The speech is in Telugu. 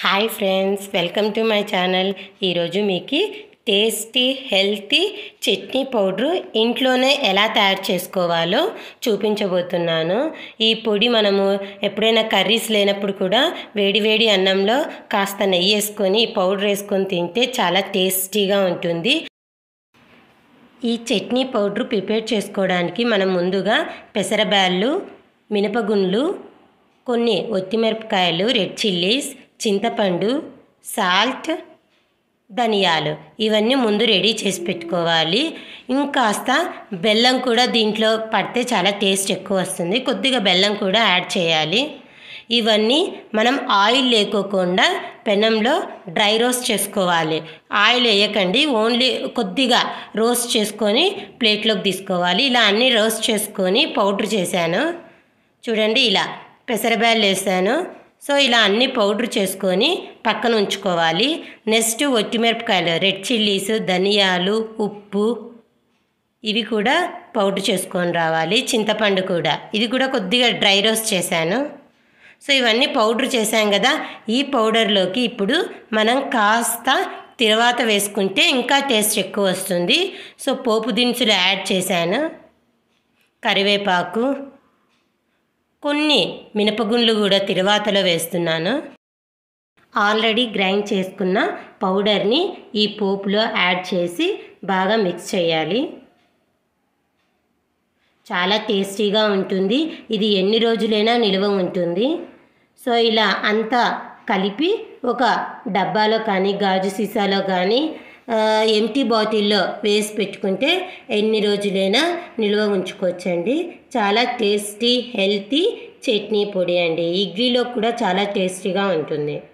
hi friends welcome to my channel ఈరోజు మీకు టేస్టీ హెల్తీ చట్నీ పౌడరు ఇంట్లోనే ఎలా తయారు చేసుకోవాలో చూపించబోతున్నాను ఈ పొడి మనము ఎప్పుడైనా కర్రీస్ లేనప్పుడు కూడా వేడివేడి అన్నంలో కాస్త నెయ్యి వేసుకొని ఈ పౌడర్ వేసుకొని తింటే చాలా టేస్టీగా ఉంటుంది ఈ చట్నీ పౌడర్ ప్రిపేర్ చేసుకోవడానికి మనం ముందుగా పెసరబ్యాళ్ళు మినపగుండ్లు కొన్ని ఒత్తిమిరపకాయలు రెడ్ చిల్లీస్ చింతపండు సాల్ట్ ధనియాలు ఇవన్నీ ముందు రెడీ చేసి పెట్టుకోవాలి ఇంకాస్త బెల్లం కూడా దీంట్లో పడితే చాలా టేస్ట్ ఎక్కువ వస్తుంది కొద్దిగా బెల్లం కూడా యాడ్ చేయాలి ఇవన్నీ మనం ఆయిల్ లేకోకుండా పెనంలో డ్రై రోస్ట్ చేసుకోవాలి ఆయిల్ వేయకండి ఓన్లీ కొద్దిగా రోస్ట్ చేసుకొని ప్లేట్లోకి తీసుకోవాలి ఇలా అన్నీ రోస్ట్ చేసుకొని పౌడర్ చేశాను చూడండి ఇలా పెసరబ్యాళ్ళు వేసాను సో ఇలా అన్ని పౌడర్ చేసుకొని పక్కన ఉంచుకోవాలి నెక్స్ట్ ఒట్టిమిరపకాయలు రెడ్ చిల్లీస్ ధనియాలు ఉప్పు ఇవి కూడా పౌడర్ చేసుకొని రావాలి చింతపండు కూడా ఇది కూడా కొద్దిగా డ్రై రోస్ట్ చేశాను సో ఇవన్నీ పౌడర్ చేశాం కదా ఈ పౌడర్లోకి ఇప్పుడు మనం కాస్త తిరువాత వేసుకుంటే ఇంకా టేస్ట్ ఎక్కువ వస్తుంది సో పోపు దినుసులు యాడ్ చేశాను కరివేపాకు కొన్ని మినపగుండ్లు కూడా తిరువాతలో వేస్తున్నాను ఆల్రెడీ గ్రైండ్ చేసుకున్న పౌడర్ని ఈ పోపులో యాడ్ చేసి బాగా మిక్స్ చేయాలి చాలా టేస్టీగా ఉంటుంది ఇది ఎన్ని రోజులైనా నిల్వ ఉంటుంది సో ఇలా అంతా కలిపి ఒక డబ్బాలో కానీ గాజు సీసాలో కానీ ఎంటీ బాటిల్లో వేసి పెట్టుకుంటే ఎన్ని రోజులైనా నిల్వ ఉంచుకోవచ్చండి చాలా టేస్టీ హెల్తీ చట్నీ పొడి అండి ఇడ్లీలో కూడా చాలా టేస్టీగా ఉంటుంది